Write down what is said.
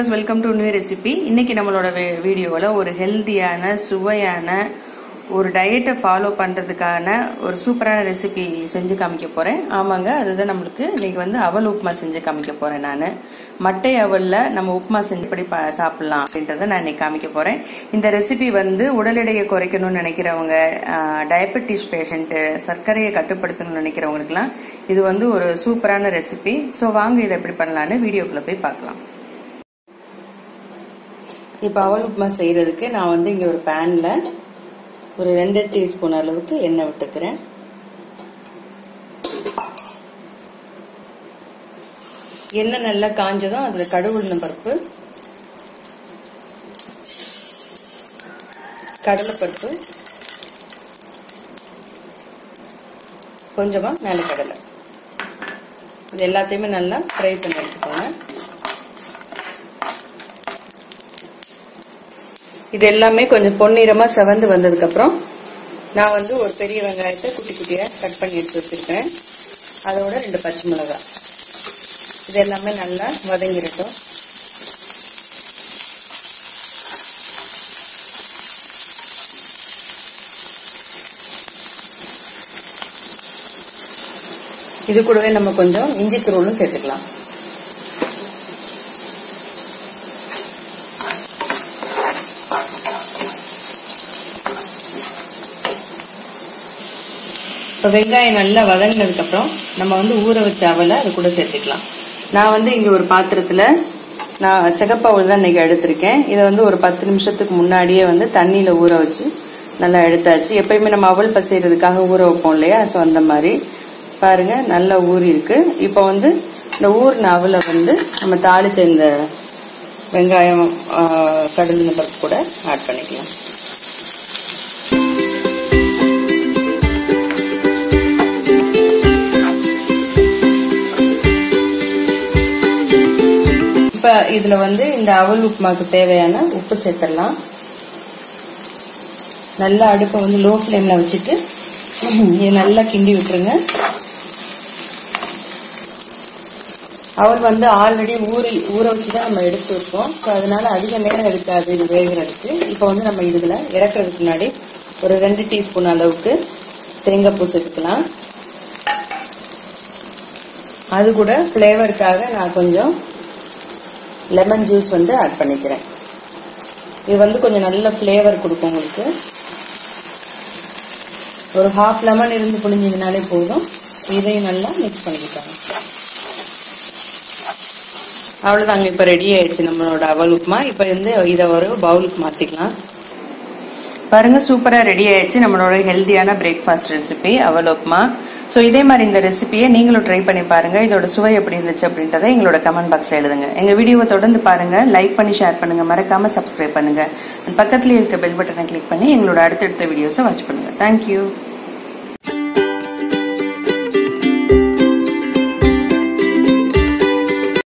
viewers welcome to new recipe இன்னைக்கு நம்மளோட வீடியோவில் ஒரு ஹெல்த்தியான சுவையான ஒரு டயட்டை ஃபாலோ பண்ணுறதுக்கான ஒரு சூப்பரான ரெசிபி செஞ்சு காமிக்க போகிறேன் ஆமாங்க அதுதான் நம்மளுக்கு இன்னைக்கு வந்து அவல் உப்புமா செஞ்சு காமிக்க போகிறேன் நான் மட்டை அவலில் நம்ம உப்புமா செஞ்சு எப்படி ப சாப்பிட்லாம் அப்படின்றத நான் இன்னைக்கு காமிக்க போகிறேன் இந்த ரெசிபி வந்து உடல் எடையை குறைக்கணும்னு நினைக்கிறவங்க டயபெட்டிஸ் பேஷண்ட்டு சர்க்கரையை கட்டுப்படுத்தணும்னு நினைக்கிறவங்களுக்குலாம் இது வந்து ஒரு சூப்பரான ரெசிபி ஸோ வாங்க இதை எப்படி பண்ணலான்னு வீடியோக்குள்ளே போய் பார்க்கலாம் இப்போ அவல் உப்புமா செய்யறதுக்கு நான் வந்து இங்கே ஒரு பேனில் ஒரு ரெண்டு டீஸ்பூன் அளவுக்கு எண்ணெய் விட்டுக்கிறேன் எண்ணெய் நல்லா காஞ்சதும் அதில் கடுகு உளுந்தம் பருப்பு கடலைப்பருப்பு கொஞ்சமாக மேலே கடலை இது எல்லாத்தையுமே நல்லா ஃப்ரை பண்ணி எடுத்துக்கோங்க இது எல்லாமே கொஞ்சம் பொன்னிறமா செவந்து வந்ததுக்கு அப்புறம் நான் வந்து ஒரு பெரிய வெங்காயத்தை குட்டி குட்டியா கட் பண்ணி எடுத்து வச்சிருக்கேன் அதோட ரெண்டு பச்சை மிளகாய் இது எல்லாமே நல்லா வதங்கிடட்டும் இது கூடவே நம்ம கொஞ்சம் இஞ்சி துருவலும் சேர்த்துக்கலாம் இப்போ வெங்காயம் நல்லா வதங்கினதுக்கப்புறம் நம்ம வந்து ஊற வச்ச அவலை அது கூட சேர்த்துக்கலாம் நான் வந்து இங்கே ஒரு பாத்திரத்தில் நான் சிகப்பு அவல் தான் இன்னைக்கு எடுத்திருக்கேன் இதை வந்து ஒரு பத்து நிமிஷத்துக்கு முன்னாடியே வந்து தண்ணியில் ஊற வச்சு நல்லா எடுத்தாச்சு எப்பயுமே நம்ம அவல் பசைறதுக்காக ஊற வைப்போம் இல்லையா ஸோ அந்த மாதிரி பாருங்க நல்லா ஊறி இருக்கு இப்போ வந்து இந்த ஊறின அவலை வந்து நம்ம தாளிச்ச இந்த வெங்காயம் கடல் பருப்பு கூட ஆட் பண்ணிக்கலாம் இப்ப இதுல வந்து இந்த அவல் உப்புமாக்கு தேவையான உப்பு சேர்த்துடலாம் நல்லா அடுப்பை வந்து லோ ஃப்ளேம்ல வச்சுட்டு இது நல்லா கிண்டி விட்டுருங்க அவல் வந்து ஆல்ரெடி ஊறி ஊற வச்சுதான் நம்ம எடுத்து வைப்போம் ஸோ அதனால அதிக நேரம் எடுக்காது இது வேகிறதுக்கு இப்போ வந்து நம்ம இதுல இறக்குறதுக்கு முன்னாடி ஒரு ரெண்டு டீஸ்பூன் அளவுக்கு தேங்காய் பூ சேர்த்துக்கலாம் அது கூட ஃப்ளேவருக்காக நான் கொஞ்சம் லெமன் ஜூஸ் வந்து ஆட் பண்ணிக்கிறேன் இது வந்து கொஞ்சம் நல்ல ஃப்ளேவர் கொடுக்கும் உங்களுக்கு ஒரு ஹாஃப் லெமன் இருந்து புளிஞ்சிங்கனாலே போதும் இதையும் நல்லா மிக்ஸ் பண்ணிக்கிட்டாங்க அவ்வளோதாங்க இப்போ ரெடி ஆயிடுச்சு நம்மளோட அவல் உப்புமா இப்போ வந்து இதை ஒரு பவுலுக்கு மாற்றிக்கலாம் பாருங்க சூப்பராக ரெடி ஆயிடுச்சு நம்மளோட ஹெல்த்தியான பிரேக்ஃபாஸ்ட் ரெசிபி அவல் உப்புமா ஸோ இதே மாதிரி இந்த ரெசிபியை நீங்களும் ட்ரை பண்ணி பாருங்க இதோட சுவை எப்படி இருந்துச்சு அப்படின்றத எங்களோட கமெண்ட் பாக்ஸ்ல எழுதுங்க எங்க வீடியோவை தொடர்ந்து பாருங்க லைக் பண்ணி ஷேர் பண்ணுங்க மறக்காம சப்ஸ்கிரைப் பண்ணுங்க பக்கத்துல இருக்க பெல் பட்டனை கிளிக் பண்ணி எங்களோட அடுத்தடுத்த வீடியோஸை வாட்ச் பண்ணுங்க தேங்க்யூ